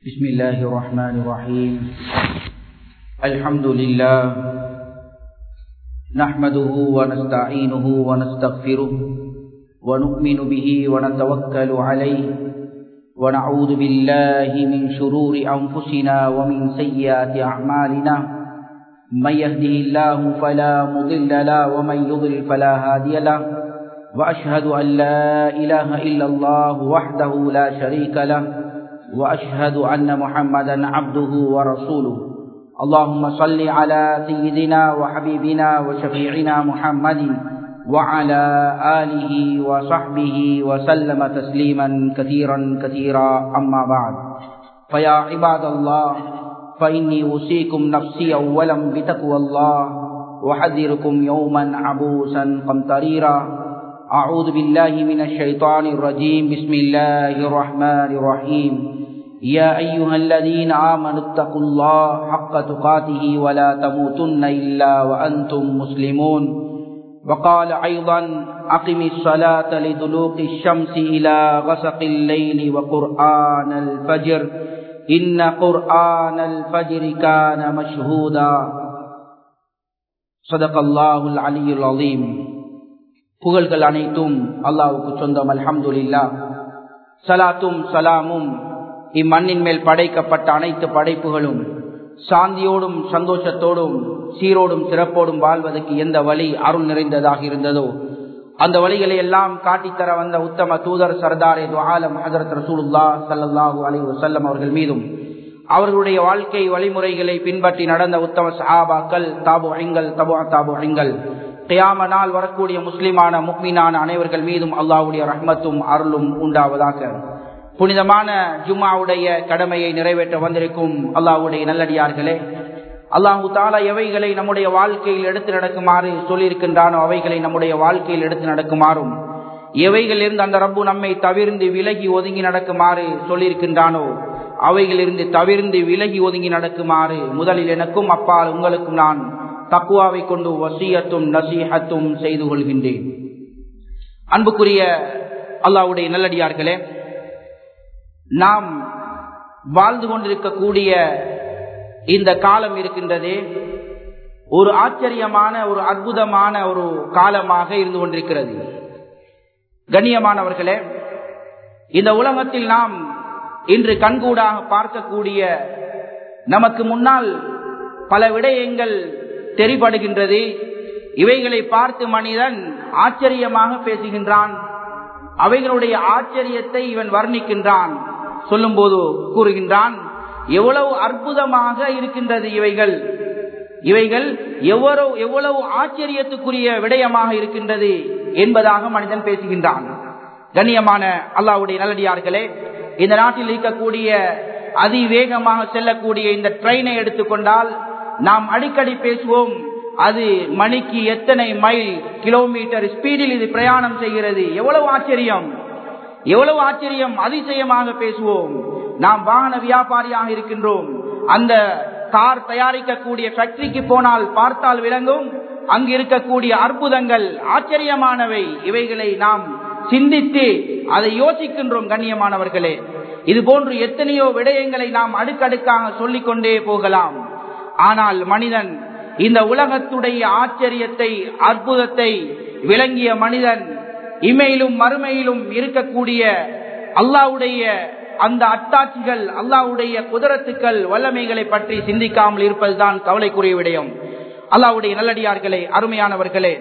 بسم الله الرحمن الرحيم الحمد لله نحمده ونستعينه ونستغفره ونؤمن به ونتوكل عليه ونعوذ بالله من شرور أنفسنا ومن سيئات أعمالنا من يهده الله فلا مضل له ومن يضلل فلا هادي له وأشهد أن لا إله إلا الله وحده لا شريك له وأشهد أن محمدا عبده ورسوله اللهم صل على سيدنا وحبيبنا وشفيعنا محمد وعلى آله وصحبه وسلم تسليما كثيرا كثيرا أما بعد فيا عباد الله فإني أوصيكم نفسي أولا بتقوى الله وحذركم يوما عبوسا قمطريرا أعوذ بالله من الشيطان الرجيم بسم الله الرحمن الرحيم يا أيها الذين آمنوا اتقوا الله حق تقاته ولا تموتن إلا وأنتم مسلمون وقال أيضا أقم الصلاة لدلوق الشمس إلى غسق الليل وقرآن الفجر إن قرآن الفجر كان مشهودا صدق الله العلي العظيم புகழ்கள் அனைத்தும் அல்லாவுக்கு சொந்தம் அல்ஹம்துலில்லா சலாத்தும் சலாமும் இம்மண்ணின் மேல் படைக்கப்பட்ட அனைத்து படைப்புகளும் சாந்தியோடும் சந்தோஷத்தோடும் சீரோடும் சிறப்போடும் வாழ்வதற்கு எந்த வழி அருள் நிறைந்ததாக இருந்ததோ அந்த வழிகளை எல்லாம் காட்டித்தர வந்த உத்தம தூதர் சர்தாரே துவாலம் ஹசரத் ரசூலுல்லா சல்லாஹூ அலி வசல்லம் அவர்கள் மீதும் அவர்களுடைய வாழ்க்கை வழிமுறைகளை பின்பற்றி நடந்த உத்தம சஹாபாக்கள் தாபு ஐங்கள் தபு தாபு ஐங்கள் கியாம நாள் வரக்கூடிய முஸ்லிமான முக்மீனான அனைவர்கள் மீதும் அல்லாவுடைய ரஹ்மத்தும் அருளும் உண்டாவதாக புனிதமான ஜும்மாவுடைய கடமையை நிறைவேற்ற வந்திருக்கும் அல்லாவுடைய நல்லடியார்களே அல்லாஹு தாலா எவைகளை நம்முடைய வாழ்க்கையில் எடுத்து நடக்குமாறு சொல்லியிருக்கின்றானோ அவைகளை நம்முடைய வாழ்க்கையில் எடுத்து நடக்குமாறும் எவைகளிலிருந்து அந்த ரப்பு நம்மை தவிர்ந்து விலகி ஒதுங்கி நடக்குமாறு சொல்லியிருக்கின்றானோ அவைகளிலிருந்து தவிர்ந்து விலகி ஒதுங்கி நடக்குமாறு முதலில் எனக்கும் அப்பால் உங்களுக்கும் நான் தக்குவாவை கொண்டு வசியத்தும் நசீகத்தும் செய்து கொள்கின்றேன் அன்புக்குரிய அல்லாவுடைய நல்லடியார்களே நாம் வாழ்ந்து கொண்டிருக்கக்கூடிய இந்த காலம் இருக்கின்றதே ஒரு ஆச்சரியமான ஒரு அற்புதமான ஒரு காலமாக இருந்து கொண்டிருக்கிறது கண்ணியமானவர்களே இந்த உலகத்தில் நாம் இன்று கண்கூடாக பார்க்கக்கூடிய நமக்கு முன்னால் பல விடயங்கள் தெரிபடுகின்றது இவைகளை பார்த்து மனிதன் ஆச்சரியமாக பேசுகின்றான் அவைகளுடைய ஆச்சரியத்தை இவன் வர்ணிக்கின்றான் சொல்லும் போது கூறுகின்றான் எவ்வளவு அற்புதமாக இருக்கின்றது இவைகள் இவைகள் எவ்வளவு எவ்வளவு ஆச்சரியத்துக்குரிய விடயமாக இருக்கின்றது என்பதாக மனிதன் பேசுகின்றான் கண்ணியமான அல்லாவுடைய நல்லடியார்களே இந்த நாட்டில் இருக்கக்கூடிய அதிவேகமாக செல்லக்கூடிய இந்த ட்ரெயினை எடுத்துக்கொண்டால் நாம் அடிக்கடி பேசுவோம் அது மணிக்கு எத்தனை மைல் கிலோமீட்டர் ஸ்பீடில் இது பிரயாணம் செய்கிறது எவ்வளவு ஆச்சரியம் எவ்வளவு ஆச்சரியம் அதிசயமாக பேசுவோம் நாம் வாகன வியாபாரியாக இருக்கின்றோம் அந்த கார் தயாரிக்கக்கூடிய ஃபேக்டரிக்கு போனால் பார்த்தால் விளங்கும் அங்கு இருக்கக்கூடிய அற்புதங்கள் ஆச்சரியமானவை இவைகளை நாம் சிந்தித்து அதை யோசிக்கின்றோம் கண்ணியமானவர்களே இது போன்று எத்தனையோ விடயங்களை நாம் அடுக்கடுக்காக சொல்லிக் கொண்டே போகலாம் ஆனால் மனிதன் இந்த உலகத்துடைய ஆச்சரியத்தை அற்புதத்தை விளங்கிய மனிதன் இமையிலும் மறுமையிலும் இருக்கக்கூடிய அல்லாவுடைய அந்த அத்தாட்சிகள் அல்லாவுடைய குதிரத்துக்கள் வல்லமைகளை பற்றி சிந்திக்காமல் இருப்பதுதான் கவலைக்குரிய விடயம் அல்லாவுடைய நல்லடியார்களே அருமையானவர்களே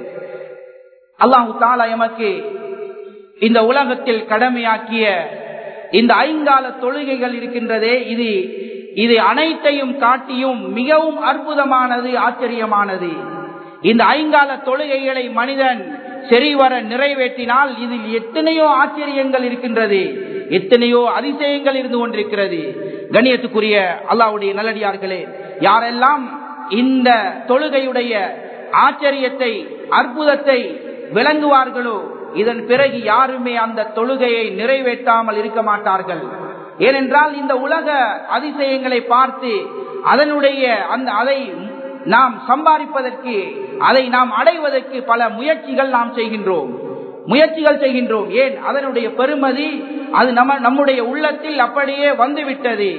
அல்லாஹு தாலா எமக்கு இந்த உலகத்தில் கடமையாக்கிய இந்த ஐங்கால தொழுகைகள் இருக்கின்றதே இது இது அனைத்தையும் காட்டியும் மிகவும் அற்புதமானது ஆச்சரியமானது இந்த ஐங்கால தொழுகைகளை மனிதன் சரிவர நிறைவேற்றினால் இதில் எத்தனையோ ஆச்சரியங்கள் இருக்கின்றது எத்தனையோ அதிசயங்கள் இருந்து கொண்டிருக்கிறது கணியத்துக்குரிய அல்லாவுடைய நல்லடியார்களே யாரெல்லாம் இந்த தொழுகையுடைய ஆச்சரியத்தை அற்புதத்தை விளங்குவார்களோ இதன் பிறகு யாருமே அந்த தொழுகையை நிறைவேற்றாமல் இருக்க மாட்டார்கள் ஏனென்றால் இந்த உலக அதிசயங்களை பார்த்து அதனுடைய அந்த அதை நாம் சம்பாதிப்பதற்கு அதை நாம் அடைவதற்கு பல முயற்சிகள் நாம் செய்கின்றோம் முயற்சிகள் செய்கின்றோம் ஏன் அதனுடைய பெருமதி அது நம்ம நம்முடைய உள்ளத்தில் அப்படியே வந்துவிட்டது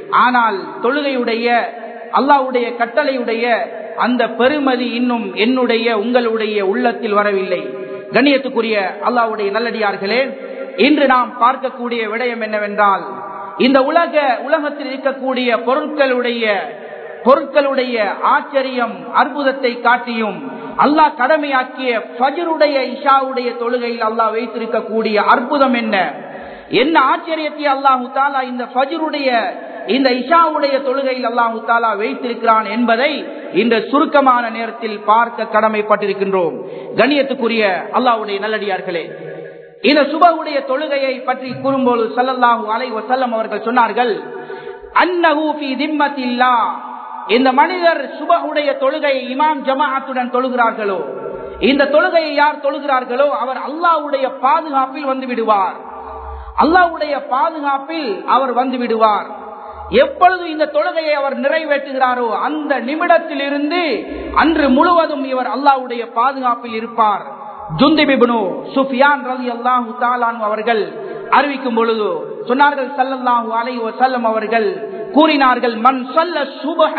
ஆனால் தொழுகையுடைய அல்லாவுடைய கட்டளையுடைய அந்த பெருமதி இன்னும் என்னுடைய உங்களுடைய உள்ளத்தில் வரவில்லை கண்ணியத்துக்குரிய அல்லாவுடைய நல்லடியார்களே இன்று நாம் பார்க்கக்கூடிய விடயம் என்னவென்றால் இந்த உலக உலகத்தில் இருக்கக்கூடிய பொருட்களுடைய பொருட்களுடைய ஆச்சரியம் அற்புதத்தை காட்டியும் அல்லாஹ் கடமையாக்கிய ஃபஜருடைய இஷாவுடைய தொழுகையில் அல்லாஹ் வைத்திருக்கக்கூடிய அற்புதம் என்ன என்ன ஆச்சரியத்தை அல்லாஹு தாலா இந்த ஃபஜருடைய இந்த இஷாவுடைய தொழுகையில் அல்லாஹு தாலா வைத்திருக்கிறான் என்பதை இந்த சுருக்கமான நேரத்தில் பார்க்க கடமைப்பட்டிருக்கின்றோம் கண்ணியத்துக்குரிய அல்லாஹுடைய நல்லடியார்களே இந்த சுபகுடைய தொழுகையை பற்றி கூறும்போது சல்லல்லாஹு அலை வசல்லம் அவர்கள் சொன்னார்கள் அன்னஹூபி திம்மத்தில்லா இந்த மனிதர் சுபகுடைய தொழுகையை இமாம் ஜமாஅத்துடன் தொழுகிறார்களோ இந்த தொழுகையை யார் தொழுகிறார்களோ அவர் அல்லாவுடைய பாதுகாப்பில் வந்து விடுவார் அல்லாவுடைய பாதுகாப்பில் அவர் வந்து விடுவார் எப்பொழுது இந்த தொழுகையை அவர் நிறைவேற்றுகிறாரோ அந்த நிமிடத்தில் இருந்து அன்று முழுவதும் இவர் அல்லாவுடைய பாதுகாப்பில் இருப்பார் ஜுந்திபிபுனு சுஃபியான் ரலி அல்லாஹு தாலான் அவர்கள் அறிவிக்கும் பொழுது சொன்னார்கள் சல்லல்லாஹு அலை வசல்லம் அவர்கள் கூறினார்கள் மண் சொல்ல சுபஹ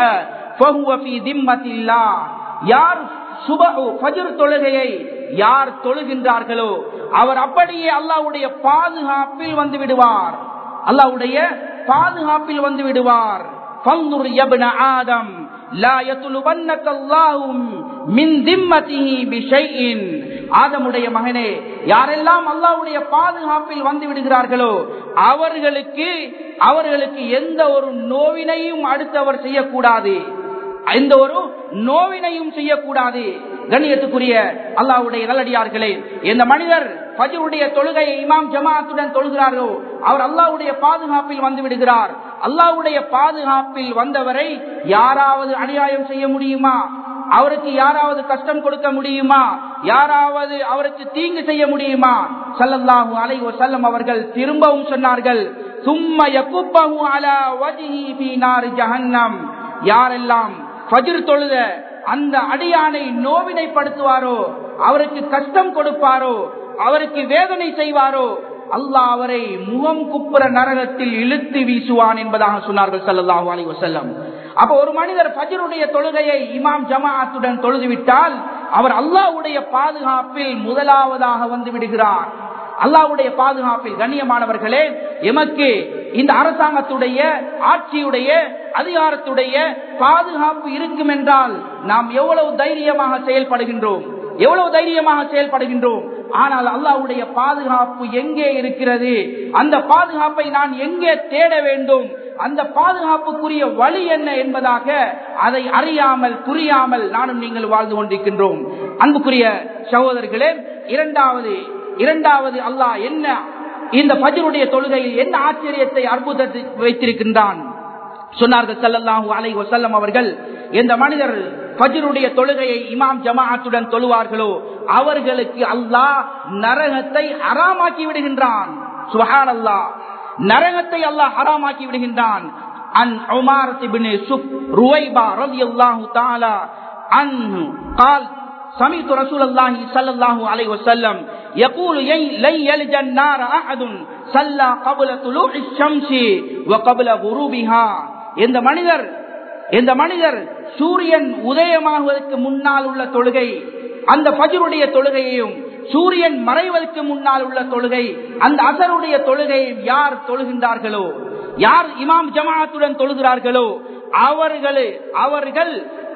யார் சுபஹு ஃபஜ்ர் தொழுகையை யார் தொழுகின்றார்களோ அவர் அப்படியே அல்லாவுடைய பாதுகாப்பில் வந்து விடுவார் அல்லாவுடைய பாதுகாப்பில் வந்து விடுவார் فانظر يا ابن آدم لا يطلبنك الله من ذمته بشيء ஆதமுடைய மகனே யாரெல்லாம் அல்லாவுடைய பாதுகாப்பில் வந்து விடுகிறார்களோ அவர்களுக்கு அவர்களுக்கு எந்த ஒரு நோவினையும் அடுத்து அவர் செய்யக்கூடாது எந்த ஒரு நோவினையும் செய்யக்கூடாது கண்ணியத்துக்குரிய அல்லாவுடைய நல்லடியார்களே இந்த மனிதர் பஜருடைய தொழுகையை இமாம் ஜமாத்துடன் தொழுகிறாரோ அவர் அல்லாவுடைய பாதுகாப்பில் வந்து விடுகிறார் அல்லாவுடைய பாதுகாப்பில் வந்தவரை யாராவது அநியாயம் செய்ய முடியுமா அவருக்கு யாராவது கஷ்டம் கொடுக்க முடியுமா யாராவது அவருக்கு தீங்கு செய்ய முடியுமா சல்லல்லாஹு அலை வசல்லம் அவர்கள் திரும்பவும் சொன்னார்கள் சும்ம யகுப்பஹு அலா வஜ்ஹி ஃபீ நார் ஜஹன்னம் யாரெல்லாம் ஃபஜ்ர் தொழுத அந்த அடியானை நோவினைப்படுத்துவாரோ அவருக்கு கஷ்டம் கொடுப்பாரோ அவருக்கு வேதனை செய்வாரோ அல்லாஹ் அவரை முகம் குப்புற நரகத்தில் இழுத்து வீசுவான் என்பதாக சொன்னார்கள் சல்லாஹூ அலி வசல்லம் அப்ப ஒரு மனிதர் பஜருடைய தொழுகையை இமாம் ஜமாத்துடன் தொழுதுவிட்டால் அவர் அல்லாவுடைய பாதுகாப்பில் முதலாவதாக வந்து விடுகிறார் அல்லாவுடைய பாதுகாப்பில் கண்ணியமானவர்களே எமக்கு இந்த அரசாங்கத்துடைய ஆட்சியுடைய அதிகாரத்துடைய பாதுகாப்பு இருக்கும் என்றால் நாம் எவ்வளவு தைரியமாக செயல்படுகின்றோம் எவ்வளவு தைரியமாக செயல்படுகின்றோம் ஆனால் அல்லாவுடைய பாதுகாப்பு எங்கே இருக்கிறது அந்த பாதுகாப்பை நான் எங்கே தேட வேண்டும் அந்த பாதுகாப்புக்குரிய வழி என்ன என்பதாக அதை அறியாமல் புரியாமல் நானும் நீங்கள் வாழ்ந்து கொண்டிருக்கின்றோம் அன்புக்குரிய சகோதரர்களே இரண்டாவது இரண்டாவது அல்லாஹ் என்ன இந்த பஜருடைய தொழுகையில் என்ன ஆச்சரியத்தை அற்புதத்தை வைத்திருக்கின்றான் சொன்னார்கள் சல்லல்லாஹு அலை வசல்லம் அவர்கள் எந்த மனிதர் பஜருடைய தொழுகையை இமாம் ஜமாஅத்துடன் தொழுவார்களோ அவர்களுக்கு அல்லாஹ் நரகத்தை அறாமாக்கி விடுகின்றான் சுஹான் அல்லாஹ் நரகத்தை அல்லாஹ் ஹராமாக்கி விடுகின்றான் அன் உமாரத் இப்னு சுப் ருவைபா ரலியல்லாஹு தஆலா அன்ஹு قال سمعت رسول الله صلى الله عليه وسلم يقول لن يلج النار احد صلى قبل طلوع الشمس وقبل غروبها இந்த மனிதர் இந்த மனிதர் சூரியன் உதயமாகுவதற்கு முன்னால் உள்ள தொழுகை அந்த பஜருடைய தொழுகையையும் சூரியன் மறைவதற்கு முன்னால் உள்ள தொழுகை அந்த அசருடைய தொழுகையை யார் தொழுகின்றார்களோ யார் இமாம் ஜமாத்துடன் தொழுகிறார்களோ அவர்களே அவர்கள்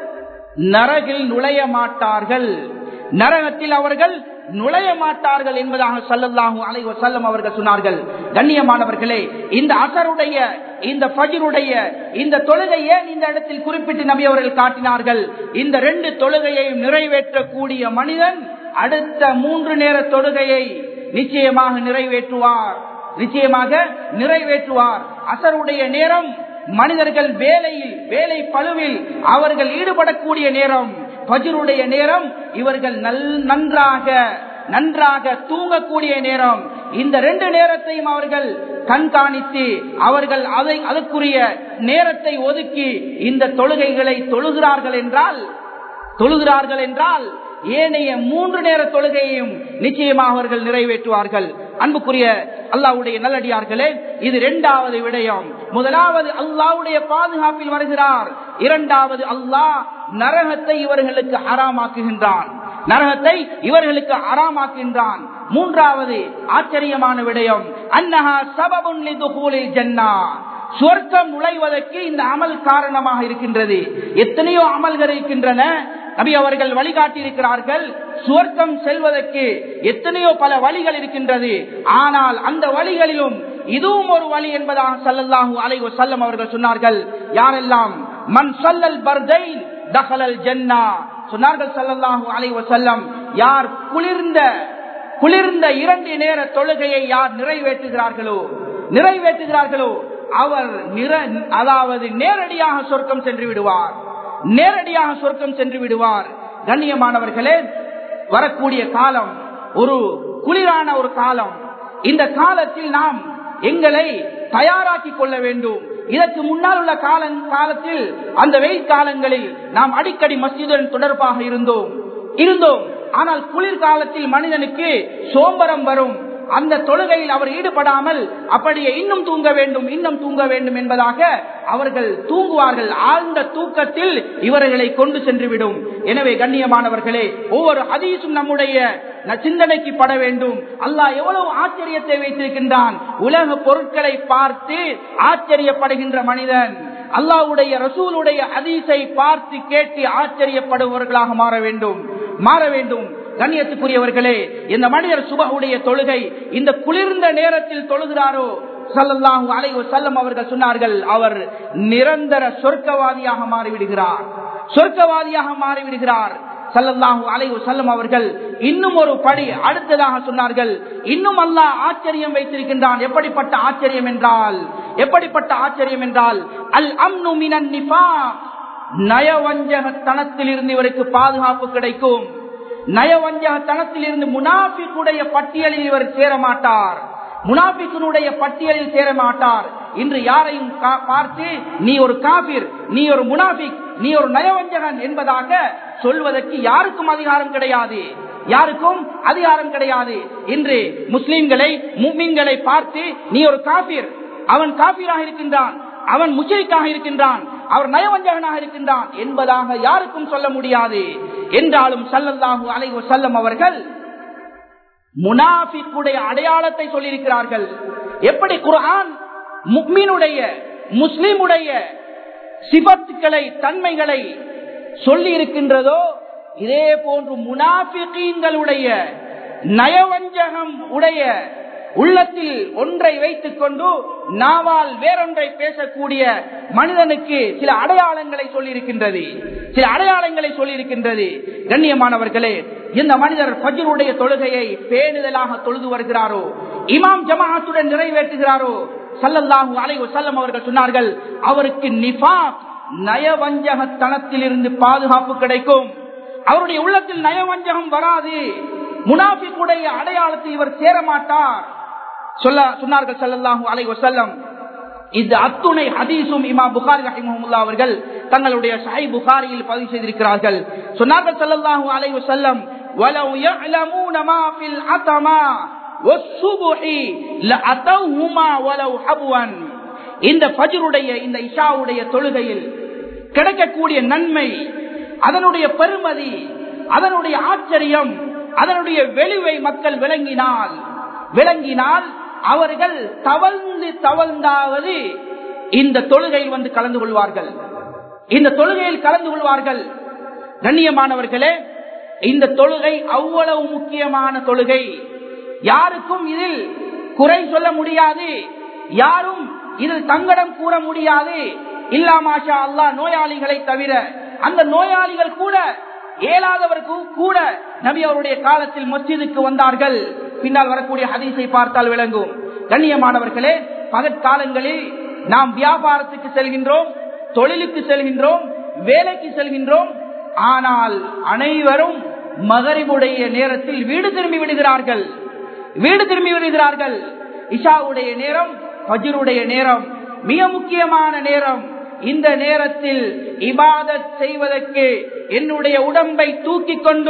நரகில் நுழைய மாட்டார்கள் நரகத்தில் அவர்கள் நுழைய மாட்டார்கள் என்பதாக சல்லல்லாஹு அலை வசல்லம் அவர்கள் சொன்னார்கள் கண்ணியமானவர்களே இந்த அசருடைய இந்த பஜருடைய இந்த தொழுகையை இந்த இடத்தில் குறிப்பிட்டு நபி அவர்கள் காட்டினார்கள் இந்த ரெண்டு தொழுகையையும் நிறைவேற்றக்கூடிய மனிதன் அடுத்த மூன்று நேர தொழுகையை நிச்சயமாக நிறைவேற்றுவார் நிச்சயமாக நிறைவேற்றுவார் அசருடைய நேரம் மனிதர்கள் வேலையில் வேலை பழுவில் அவர்கள் ஈடுபடக்கூடிய நேரம் பஜருடைய நேரம் இவர்கள் நல் நன்றாக நன்றாக தூங்கக்கூடிய நேரம் இந்த ரெண்டு நேரத்தையும் அவர்கள் கண்காணித்து அவர்கள் அதை அதற்குரிய நேரத்தை ஒதுக்கி இந்த தொழுகைகளை தொழுகிறார்கள் என்றால் தொழுகிறார்கள் என்றால் ஏனைய மூன்று நேர தொழுகையையும் நிச்சயமாக அவர்கள் நிறைவேற்றுவார்கள் அன்புக்குரிய அல்லாவுடைய நல்லடியார்களே இது இரண்டாவது விடயம் முதலாவது அல்லாவுடைய பாதுகாப்பில் வருகிறார் இரண்டாவது அல்லாஹ் நரகத்தை இவர்களுக்கு அறாமாக்குகின்றான் நரகத்தை இவர்களுக்கு அறாமாக்குகின்றான் மூன்றாவது ஆச்சரியமான விடயம் அன்னஹா சபபுன் லிதுகூலில் ஜன்னா சொர்க்கம் நுழைவதற்கு இந்த அமல் காரணமாக இருக்கின்றது எத்தனையோ அமல்கள் இருக்கின்றன நபி அவர்கள் வழிகாட்டி இருக்கிறார்கள் சுவர்க்கம் செல்வதற்கு எத்தனையோ பல வழிகள் இருக்கின்றது ஆனால் அந்த வழிகளிலும் இதுவும் ஒரு வழி என்பதாக சல்லல்லாஹு அலைஹி வஸல்லம் அவர்கள் சொன்னார்கள் யாரெல்லாம் மன் சல்லல் பர்தைன் தஹலல் ஜன்னா சொன்னார்கள் சல்லல்லாஹு அலைஹி வஸல்லம் யார் குளிர்ந்த குளிர்ந்த இரண்டு நேர தொழுகையை யார் நிறைவேற்றுகிறார்களோ நிறைவேற்றுகிறார்களோ அவர் நிற அதாவது நேரடியாக சொர்க்கம் சென்று விடுவார் நேரடியாக சொர்க்கம் சென்று விடுவார் கண்ணியமானவர்களே வரக்கூடிய காலம் ஒரு குளிரான ஒரு காலம் இந்த காலத்தில் நாம் எங்களை தயாராக்கி கொள்ள வேண்டும் இதற்கு முன்னால் உள்ள கால காலத்தில் அந்த வெயில் காலங்களில் நாம் அடிக்கடி மஸ்ஜிதுடன் தொடர்பாக இருந்தோம் இருந்தோம் ஆனால் குளிர்காலத்தில் மனிதனுக்கு சோம்பரம் வரும் அந்த தொழுகையில் அவர் ஈடுபடாமல் அப்படியே இன்னும் தூங்க வேண்டும் இன்னும் தூங்க வேண்டும் என்பதாக அவர்கள் தூங்குவார்கள் ஆழ்ந்த தூக்கத்தில் இவர்களை கொண்டு சென்றுவிடும் எனவே கண்ணியமானவர்களே ஒவ்வொரு ஹதீஸும் நம்முடைய சிந்தனைக்கு பட வேண்டும் அல்லாஹ் எவ்வளவு ஆச்சரியத்தை வைத்திருக்கின்றான் உலக பொருட்களை பார்த்து ஆச்சரியப்படுகின்ற மனிதன் அல்லாவுடைய ரசூலுடைய ஹதீஸை பார்த்து கேட்டு ஆச்சரியப்படுபவர்களாக மாற வேண்டும் மாற வேண்டும் கண்ணியத்துக்குரியவர்களே இந்த மனிதர் சுபகுடைய தொழுகை இந்த குளிர்ந்த நேரத்தில் தொழுகிறாரோ சல்லல்லாஹு அலைஹி வஸல்லம் அவர்கள் சொன்னார்கள் அவர் நிரந்தர சொர்க்கவாதியாக மாறிவிடுகிறார் சொர்க்கவாதியாக மாறிவிடுகிறார் சல்லல்லாஹு அலைஹி வஸல்லம் அவர்கள் இன்னும் ஒரு படி அடுத்ததாக சொன்னார்கள் இன்னும் அல்லாஹ் ஆச்சரியம் வைத்திருக்கின்றான் எப்படிப்பட்ட ஆச்சரியம் என்றால் எப்படிப்பட்ட ஆச்சரியம் என்றால் அல் அம்னு மினன் நிஃபாக் நயவஞ்சகத்தனத்தில் இருந்து இவருக்கு பாதுகாப்பு கிடைக்கும் நயவஞ்சகத்தனத்தில் இருந்து முனாபிக்குடைய பட்டியலில் இவர் சேர மாட்டார் முனாபிக்கனுடைய பட்டியலில் சேர மாட்டார் இன்று யாரையும் பார்த்து நீ ஒரு காபிர் நீ ஒரு முனாபிக் நீ ஒரு நயவஞ்சகன் என்பதாக சொல்வதற்கு யாருக்கும் அதிகாரம் கிடையாது யாருக்கும் அதிகாரம் கிடையாது இன்று முஸ்லிம்களை மும்மின்களை பார்த்து நீ ஒரு காபிர் அவன் காபிராக இருக்கின்றான் அவன் முஷரிக்காக இருக்கின்றான் அவர் நயவஞ்சகனாக இருக்கின்றான் என்பதாக யாருக்கும் சொல்ல முடியாது என்றாலும் சல்லல்லாஹு அலைஹி செல்லம் அவர்கள் முனாஃபிக்குடைய அடையாளத்தை சொல்லியிருக்கிறார்கள் எப்படி குர்ஆன் முக்மீனுடைய முஸ்லிமுடைய சிபத்துக்களை தன்மைகளை சொல்லி இருக்கின்றதோ இதே போன்று முனாஃபிகீன்களுடைய நயவஞ்சகம் உடைய உள்ளத்தில் ஒன்றை வைத்துக் கொண்டு நாவால் வேறொன்றை பேசக்கூடிய மனிதனுக்கு சில அடையாளங்களை சொல்லியிருக்கின்றது சில அடையாளங்களை சொல்லியிருக்கின்றது கண்ணியமானவர்களே இந்த மனிதர் பஜருடைய தொழுகையை பேணுதலாக தொழுது வருகிறாரோ இமாம் ஜமாத்துடன் நிறைவேற்றுகிறாரோ சல்லல்லாஹு அலை வசல்லம் அவர்கள் சொன்னார்கள் அவருக்கு நிஃபா நயவஞ்சகத்தனத்தில் இருந்து பாதுகாப்பு கிடைக்கும் அவருடைய உள்ளத்தில் நயவஞ்சகம் வராது முனாஃபிக்குடைய அடையாளத்தை இவர் சேரமாட்டார் சொல்ல சொன்னார்கள் சல்லல்லாஹு அலை வசல்லம் இந்த அத்துணை ஹதீஸும் இமா புகாரி ரஹிமுல்லா அவர்கள் தங்களுடைய சஹை புகாரியில் பதிவு செய்திருக்கிறார்கள் சொன்னார்கள் சல்லல்லாஹு அலை வசல்லம் وَلَوْ يَعْلَمُونَ مَا فِي الْعَتَمَا وَالصُّبُحِ لَأَتَوْهُمَا وَلَوْ حَبْوًا இந்த ஃபஜ்ருடைய இந்த இஷாவுடைய தொழுகையில் கிடைக்கக்கூடிய நன்மை அதனுடைய பெருமதி அதனுடைய ஆச்சரியம் அதனுடைய வெளிவை மக்கள் விளங்கினால் விளங்கினால் அவர்கள் தவழ்ந்து தவழ்ந்தாவது இந்த தொழுகையில் வந்து கலந்து கொள்வார்கள் இந்த தொழுகையில் கலந்து கொள்வார்கள் கண்ணியமானவர்களே இந்த தொழுகை அவ்வளவு முக்கியமான தொழுகை யாருக்கும் இதில் குறை சொல்ல முடியாது யாரும் இதில் தங்கடம் கூற முடியாது இல்லாமாஷா அல்லா நோயாளிகளை தவிர அந்த நோயாளிகள் கூட இயலாதவருக்கு கூட நபி அவருடைய காலத்தில் மஸ்ஜிதுக்கு வந்தார்கள் பின்னால் வரக்கூடிய ஹதீஸை பார்த்தால் விளங்கும் கண்ணியமானவர்களே பகற்காலங்களில் நாம் வியாபாரத்துக்கு செல்கின்றோம் தொழிலுக்கு செல்கின்றோம் வேலைக்கு செல்கின்றோம் ஆனால் அனைவரும் மகரிபுடைய நேரத்தில் வீடு திரும்பி விடுகிறார்கள் வீடு திரும்பி விடுகிறார்கள் இஷாவுடைய நேரம் பஜருடைய நேரம் மிக முக்கியமான நேரம் இந்த நேரத்தில் இபாதத் செய்வதற்கு என்னுடைய உடம்பை தூக்கி கொண்டு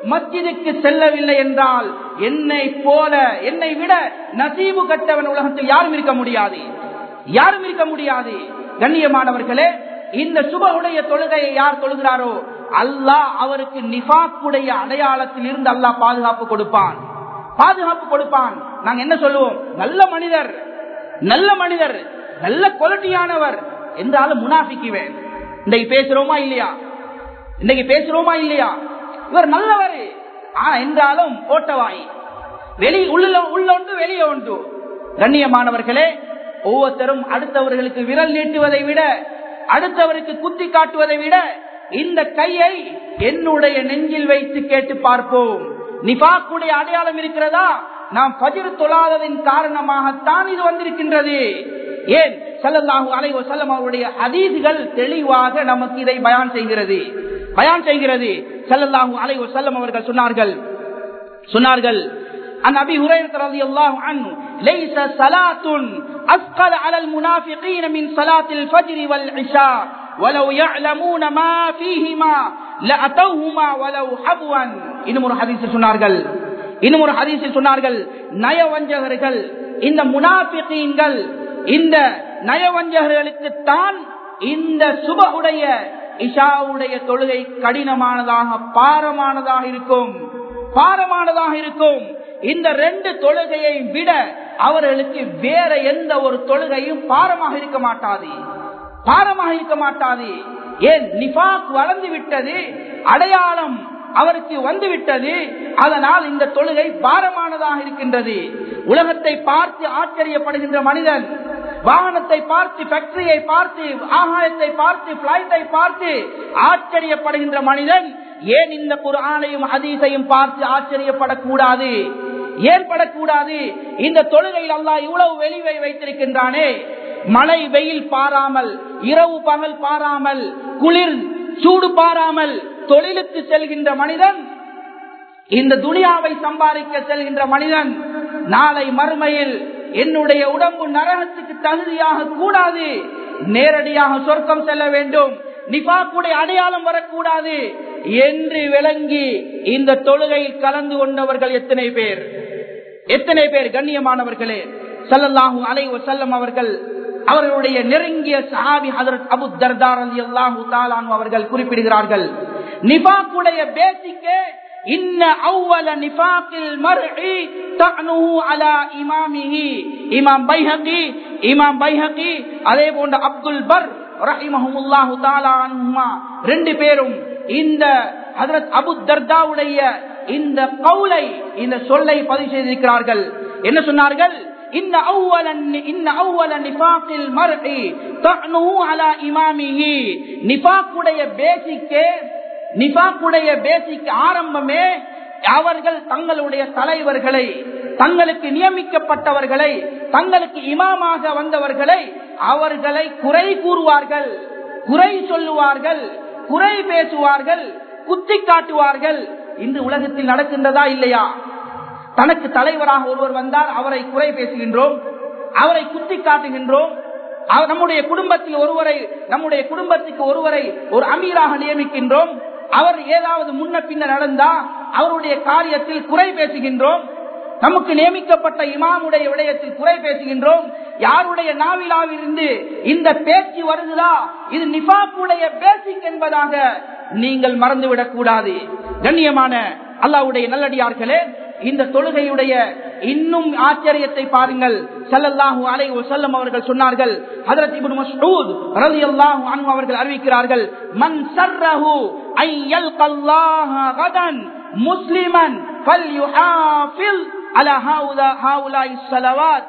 மஸ்ஜிதுக்கு செல்லவில்லை என்றால் என்னை போல என்னை விட நசீபு கட்டவன் உலகத்தில் யாரும் இருக்க முடியாது யாரும் இருக்க முடியாது கண்ணியமானவர்களே இந்த சுபகுடைய தொழுகையை யார் தொழுகிறாரோ அல்லாஹ் அவருக்கு நிஃபாக்குடைய அடையாளத்தில் இருந்து அல்லாஹ் பாதுகாப்பு கொடுப்பான் பாதுகாப்பு கொடுப்பான் நாங்க என்ன சொல்லுவோம் நல்ல மனிதர் நல்ல மனிதர் நல்ல குவாலிட்டியானவர் என்றாலும் முனாஃபிக்குவேன் இன்றைக்கு பேசுறோமா இல்லையா இன்னைக்கு பேசுறோமா இல்லையா இவர் நல்லவர் ஆனா என்றாலும் ஓட்டவாய் வெளி உள்ள உள்ள ஒன்று வெளியே ஒன்று கண்ணியமானவர்களே ஒவ்வொருத்தரும் அடுத்தவர்களுக்கு விரல் நீட்டுவதை விட அடுத்தவருக்கு குத்தி காட்டுவதை விட இந்த கையை என்னுடைய நெஞ்சில் வைத்து கேட்டு பார்ப்போம் நிபாக்குடைய அடையாளம் இருக்கிறதா நாம் பஜிர் தொழாததின் காரணமாகத்தான் இது வந்திருக்கின்றது ஏன் சல்லல்லாஹு அலைஹி வஸல்லம் அவருடைய ஹதீஸ்கள் தெளிவாக நமக்கு இதை பயான் செய்கிறது பயான் செய்கிறது சல்லல்லாஹு அலைஹி வஸல்லம் அவர்கள் சொன்னார்கள் சொன்னார்கள் عن ابي هريره رضي الله عنه ليس صلاه اثقل على المنافقين من صلاه الفجر والعشاء ولو يعلمون ما فيهما لاتوهما ولو حبوا இன்னும் ஒரு ஹதீஸில் சொன்னார்கள் இன்னும் ஒரு ஹதீஸில் சொன்னார்கள் நயவஞ்சகர்கள் இந்த முனாபிகீன்கள் இந்த நயவஞ்சகர்களுக்கு தான் இந்த சுபகுடைய இஷாவுடைய தொழுகை கடினமானதாக பாரமானதாக இருக்கும் பாரமானதாக இருக்கும் இந்த ரெண்டு தொழுகையை விட அவர்களுக்கு வேற எந்த ஒரு தொழுகையும் பாரமாக இருக்க மாட்டாது பாரமாக இருக்க மாட்டாது ஏன் நிபாக் வளர்ந்து விட்டது அடையாளம் அவருக்கு வந்து விட்டது அதனால் இந்த தொழுகை பாரமானதாக இருக்கின்றது உலகத்தை பார்த்து ஆச்சரியப்படுகின்ற மனிதன் வாகனத்தை பார்த்து ஃபேக்டரியை பார்த்து ஆகாயத்தை பார்த்து பிளைட்டை பார்த்து ஆச்சரியப்படுகின்ற மனிதன் ஏன் இந்த குரானையும் ஹதீஸையும் பார்த்து ஆச்சரியப்படக்கூடாது ஏன் படக்கூடாது இந்த தொழுகையில் அல்லா இவ்வளவு வெளிவை வைத்திருக்கின்றானே மழை வெயில் பாராமல் இரவு பகல் பாராமல் குளிர் சூடு பாராமல் தொழிலுக்கு செல்கின்ற மனிதன் இந்த துனியாவை சம்பாதிக்க செல்கின்ற மனிதன் நாளை மறுமையில் என்னுடைய உடம்பு நரகத்துக்கு தகுதியாக கூடாது நேரடியாக சொர்க்கம் செல்ல வேண்டும் நிபாக்குடைய அடையாளம் வரக்கூடாது என்று விளங்கி இந்த தொழுகையில் கலந்து கொண்டவர்கள் எத்தனை பேர் எத்தனை பேர் கண்ணியமானவர்களே சல்லல்லாஹு அலை செல்லம் அவர்கள் அவர்களுடைய நெருங்கிய சஹாபி ஹதரத் அபு தர்தார் அலி அல்லாஹு தாலான் அவர்கள் குறிப்பிடுகிறார்கள் நிபாக்குடைய பேசிக்கே இன்ன அவ்வல நிபாக்கில் மர்இ தஅனுஹு அலா இமாமிஹி இமாம் பைஹகி இமாம் பைஹகி அதே போன்ற அப்துல் பர் ரஹிமஹுல்லாஹு தஆலா அன்ஹுமா ரெண்டு பேரும் இந்த ஹஜரத் அபு தர்தாவுடைய இந்த கவுலை இந்த சொல்லை பதிவு செய்திருக்கிறார்கள் என்ன சொன்னார்கள் இன்ன அவ்வலன் இன்ன அவ்வல நிஃபாக்கில் மர்இ தஅனுஹு அலா இமாமிஹி நிஃபாக்குடைய பேசிக்கே நிஃபாக்குடைய பேசிக் ஆரம்பமே அவர்கள் தங்களுடைய தலைவர்களை தங்களுக்கு நியமிக்கப்பட்டவர்களை தங்களுக்கு இமாமாக வந்தவர்களை அவர்களை குறை கூறுவார்கள் குறை சொல்லுவார்கள் குறை பேசுவார்கள் குத்தி காட்டுவார்கள் இன்று உலகத்தில் நடக்கின்றதா இல்லையா தனக்கு தலைவராக ஒருவர் வந்தால் அவரை குறை பேசுகின்றோம் அவரை குத்தி காட்டுகின்றோம் நம்முடைய குடும்பத்தில் ஒருவரை நம்முடைய குடும்பத்துக்கு ஒருவரை ஒரு அமீராக நியமிக்கின்றோம் அவர் ஏதாவது முன்ன பின்ன நடந்தா அவருடைய காரியத்தில் குறை பேசுகின்றோம் நமக்கு நியமிக்கப்பட்ட இமாமுடைய விடயத்தில் குறை பேசுகின்றோம் யாருடைய நாவிலாவிலிருந்து இந்த பேச்சு வருகிறா இது நிபாக்குடைய பேசிக் என்பதாக நீங்கள் மறந்துவிடக் கூடாது கண்ணியமான அல்லாவுடைய நல்லடியார்களே இந்த தொழுகையுடைய இன்னும் ஆச்சரியத்தை பாருங்கள் சல்லல்லாஹு அலை வசல்லம் அவர்கள் சொன்னார்கள் ஹதரத் இப்னு மஸ்ஊத் ரலியல்லாஹு அன்ஹு அவர்கள் அறிவிக்கிறார்கள் மன் சர்ரஹு ஐ யல்கல்லாஹ கதன் முஸ்லிமன் ஃபல்யுஹாஃபில் அலா ஹாவுலா ஹாவுலாய் ஸலவாத்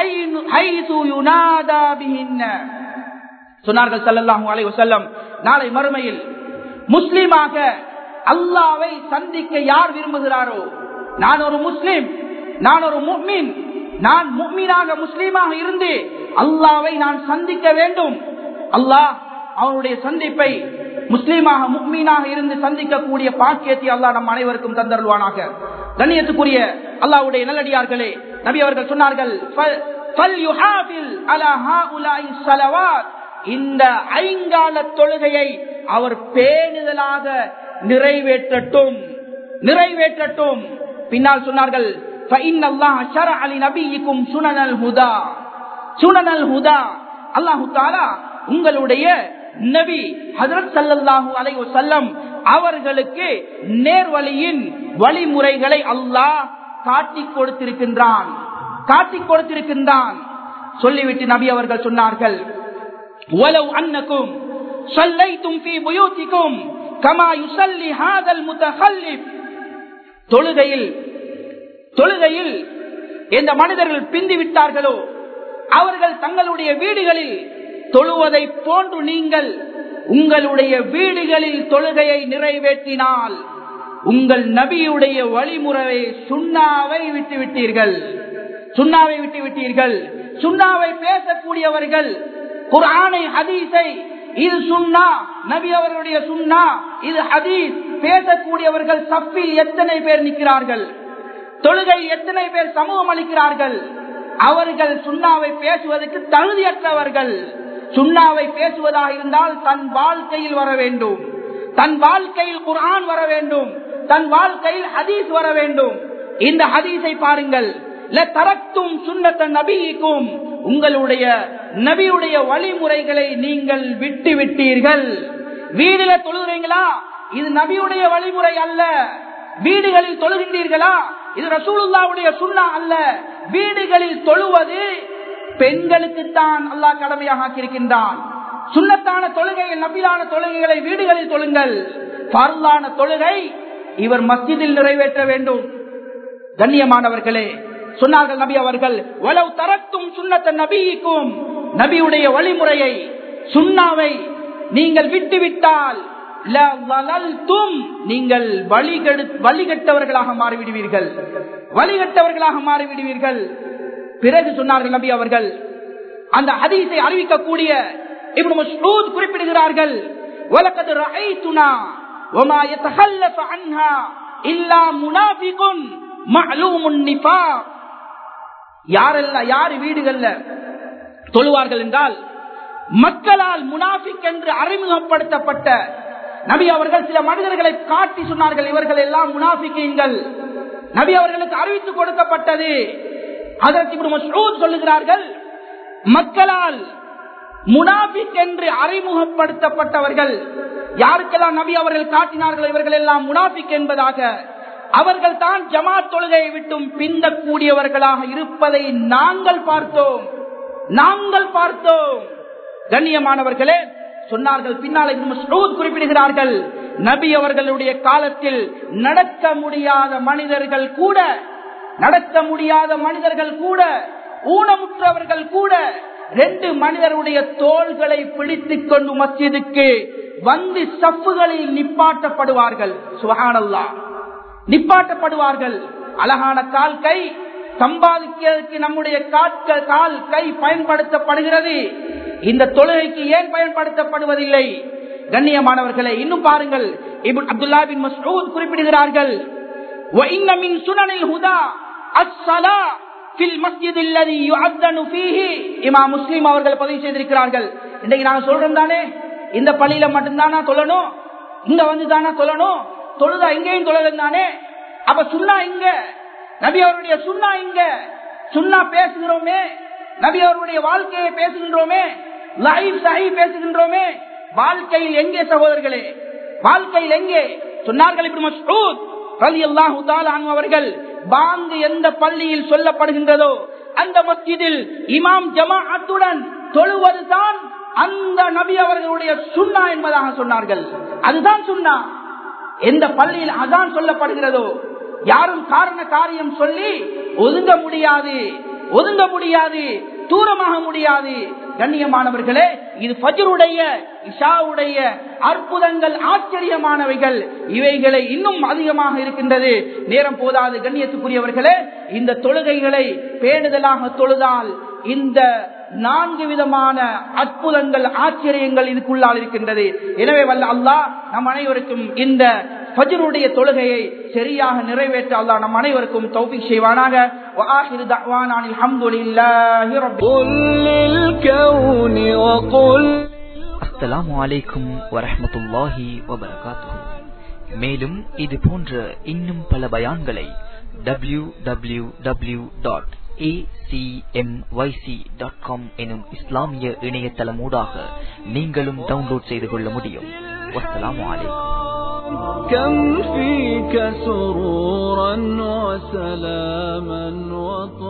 ஹைது யுனாதா பிஹின்ன சொன்னார்கள் சல்லல்லாஹு அலைஹி வஸல்லம் நாளை மறுமையில் முஸ்லிமாக அல்லாவை சந்திக்க யார் விரும்புகிறாரோ நான் ஒரு முஸ்லிம் நான் ஒரு முக்மின் நான் முக்மீனாக முஸ்லீமாக இருந்து அல்லாவை நான் சந்திக்க வேண்டும் அல்லாஹ் அவனுடைய சந்திப்பை முஸ்லீமாக முக்மீனாக இருந்து சந்திக்கக்கூடிய பாக்கியத்தை அல்லாஹ் நம் அனைவருக்கும் தந்தருவானாக கண்ணியத்துக்குரிய அல்லாவுடைய நல்லடியார்களே நபி அவர்கள் சொன்னார்கள் இந்த ஐங்கால தொழுகையை அவர் பேணுதலாக நிறைவேற்றட்டும் நிறைவேற்றட்டும் பின்னால் சொன்னார்கள் فَإِنَّ اللَّهَ شَرَعَ لِنَبِيِّكُمْ سُنَنَ الْهُدَى سُنَنَ الْهُدَى அல்லாஹ் தஆலா உங்களுடைய நபி ஹஜரத் ஸல்லல்லாஹு அலைஹி வஸல்லம் அவர்களுக்கு நேர்வழியின் வழிமுறைகளை அல்லாஹ் காட்டிக் கொடுத்திருக்கின்றான் காட்டிக் கொடுத்திருக்கின்றான் சொல்லிவிட்டு நபி அவர்கள் சொன்னார்கள் وَلَوْ أَنَّكُمْ صَلَّيْتُمْ فِي بُيُوتِكُمْ كَمَا يُصَلِّي هَذَا الْمُتَخَلِّفُ தொழுகையில் தொழுகையில் எந்த மனிதர்கள் பிந்தி விட்டார்களோ அவர்கள் தங்களுடைய வீடுகளில் தொழுவதை போன்று நீங்கள் உங்களுடைய வீடுகளில் தொழுகையை நிறைவேற்றினால் உங்கள் நபியுடைய வழிமுறையை சுண்ணாவை விட்டு விட்டீர்கள் சுண்ணாவை விட்டு விட்டீர்கள் சுண்ணாவை பேசக்கூடியவர்கள் குர்ஆனை ஹதீஸை இது சுண்ணா நபி அவர்களுடைய சுண்ணா இது ஹதீஸ் பேசக்கூடியவர்கள் சப்பில் எத்தனை பேர் நிற்கிறார்கள் தொழுகை எத்தனை பேர் சமூகம் அளிக்கிறார்கள் அவர்கள் சுண்ணாவை பேசுவதற்கு தகுதியற்றவர்கள் சுண்ணாவை பேசுவதாக இருந்தால் தன் வாழ்க்கையில் வர வேண்டும் தன் வாழ்க்கையில் குர்ஆன் வர வேண்டும் தன் வாழ்க்கையில் ஹதீஸ் வர வேண்டும் இந்த ஹதீஸை பாருங்கள் தரத்தும் சுண்ணத்த நபிக்கும் உங்களுடைய நபியுடைய வழிமுறைகளை நீங்கள் விட்டு விட்டீர்கள் வீடுல தொழுகிறீங்களா இது நபியுடைய வழிமுறை அல்ல வீடுகளில் தொழுகின்றீர்களா இது ரசூலுல்லாவுடைய சுண்ணா அல்ல வீடுகளில் தொழுவது பெண்களுக்குத்தான் அல்லாஹ் கடமையாக ஆக்கியிருக்கின்றான் சுண்ணத்தான தொழுகையில் நபிலான தொழுகைகளை வீடுகளில் தொழுங்கள் பரலான தொழுகை இவர் மஸ்ஜிதில் நிறைவேற்ற வேண்டும் கண்ணியமானவர்களே சொன்னார்கள் நபி அவர்கள் வலவு தரத்தும் சுண்ணத்த நபிக்கும் நபியுடைய வழிமுறையை சுண்ணாவை நீங்கள் விட்டுவிட்டால் நீங்கள் வழிகட்டவர்களாக மாறிவிடுவீர்கள் வழிகட்டவர்களாக மாறிவிடுவீர்கள் பிறகு சொன்னார்கள் நபி அவர்கள் அந்த ஹதீஸை அறிவிக்கக்கூடிய இப்னு மஸ்ஊத் குறிப்பிடுகிறார்கள் வலக்கத் ரஅய்துனா வமா யதஹல்லஃப அன்ஹா இல்லா முனாஃபிகுன் மஅலூமுன் நிஃபாக் யாரெல்லாம் யார் வீடுகள்ல தொழுவார்கள் என்றால் மக்களால் முனாஃபிக் என்று அறிமுகப்படுத்தப்பட்ட நபி அவர்கள் சில மனிதர்களை காட்டி சொன்னார்கள் இவர்கள் எல்லாம் முனாஃபிக்கீங்கள் நபி அவர்களுக்கு அறிவித்து கொடுக்கப்பட்டது அதற்கு மசூத் சொல்லுகிறார்கள் மக்களால் முனாபிக் என்று அறிமுகப்படுத்தப்பட்டவர்கள் யாருக்கெல்லாம் நபி அவர்கள் காட்டினார்கள் இவர்கள் எல்லாம் முனாபிக் என்பதாக அவர்கள் தான் ஜமாத் தொழுகையை விட்டும் பிந்தக்கூடியவர்களாக இருப்பதை நாங்கள் பார்த்தோம் நாங்கள் பார்த்தோம் கண்ணியமானவர்களே சொன்னார்கள் பின்னால் குறிப்பிடுகிறார்கள் நபி அவர்களுடைய காலத்தில் நடக்க முடியாத மனிதர்கள் கூட நடக்க முடியாத மனிதர்கள் கூட ஊனமுற்றவர்கள் கூட ரெண்டு மனிதருடைய தோள்களை பிடித்துக் கொண்டு மஸ்ஜிதுக்கு வந்து சப்புகளில் நிப்பாட்டப்படுவார்கள் சுகானல்லா நிப்பாட்டப்படுவார்கள் அழகான கால் கை சம்பாதிக்கிறதுக்கு நம்முடைய காட்கள் கால் கை பயன்படுத்தப்படுகிறது இந்த தொழுகைக்கு ஏன் பயன்படுத்தப்படுவதில்லை கண்ணியமானவர்களை இன்னும் பாருங்கள் இப்னு அப்துல்லா பின் மஸ்ஊத் குறிப்பிடுகிறார்கள் وَإِنَّ مِن سُنَنِ الْهُدَى الصَّلَاةُ فِي الْمَسْجِدِ الَّذِي يُؤَذَّنُ فِيهِ இமாம் முஸ்லிம் அவர்கள் பதிவு செய்திருக்கிறார்கள் இன்னைக்கு நாங்க சொல்றோம் தானே இந்த பள்ளியில மட்டும்தானா தொழணும் இங்க வந்து தானா தொழணும் தொழுதா இங்கேயும் தொழலும் தானே அப்ப சுண்ணா இங்க நபி அவருடைய சுண்ணா இங்க சுண்ணா பேசுகிறோமே நபி அவருடைய வாழ்க்கையை பேசுகின்றோமே லைஃப் சஹி பேசுகின்றோமே வாழ்க்கையில் எங்கே சகோதரர்களே வாழ்க்கையில் எங்கே சொன்னார்கள் இப்படி மஸ்ஊத் ரலியல்லாஹு தஆலா அன்ஹு அவர்கள் பாங்கு எந்த பள்ளியில் சொல்லப்படுகின்றதோ அந்த மஸ்ஜிதில் இமாம் ஜமாஅத்துடன் தொழுவதுதான் அந்த நபி அவர்களுடைய சுண்ணா என்பதாக சொன்னார்கள் அதுதான் சுண்ணா எந்த பள்ளியில் அதான் சொல்லப்படுகிறதோ யாரும் காரண காரியம் சொல்லி ஒதுங்க முடியாது ஒதுங்க முடியாது தூரமாக முடியாது கண்ணியமானவர்களே இது ஃபஜ்ருடைய இஷாவுடைய அற்புதங்கள் ஆச்சரியமானவைகள் இவைகளை இன்னும் அதிகமாக இருக்கின்றது நேரம் போதாது கண்ணியத்துக்குரியவர்களே இந்த தொழுகைகளை பேணுதலாக தொழுதால் இந்த நான்கு விதமான அற்புதங்கள் ஆச்சரியங்கள் இதுக்குள்ளால் இருக்கின்றது எனவே வல்ல அல்லாஹ் நம் அனைவருக்கும் இந்த ஃபஜ்ருடைய தொழுகையை சரியாக நிறைவேற்ற அல்லாஹ் நம் அனைவருக்கும் தௌஃபீக் செய்வானாக وآخر دعوانا عن الحمد لله رب قل للكون وقل அஸ்ஸலாமு அலைக்கும் வரஹ்மத்துல்லாஹி வபரகாத்துஹு மேலும் இது போன்ற இன்னும் பல பயான்களை டபிள்யூ டபிள்யூ டபிள்யூ டாட் எனும் இஸ்லாமிய இணையதளமூடாக நீங்களும் டவுன்லோட் செய்து கொள்ள முடியும் வஸ்ஸலாமு அலைக்கும் كم فيك سرورا وسلاما وطهورا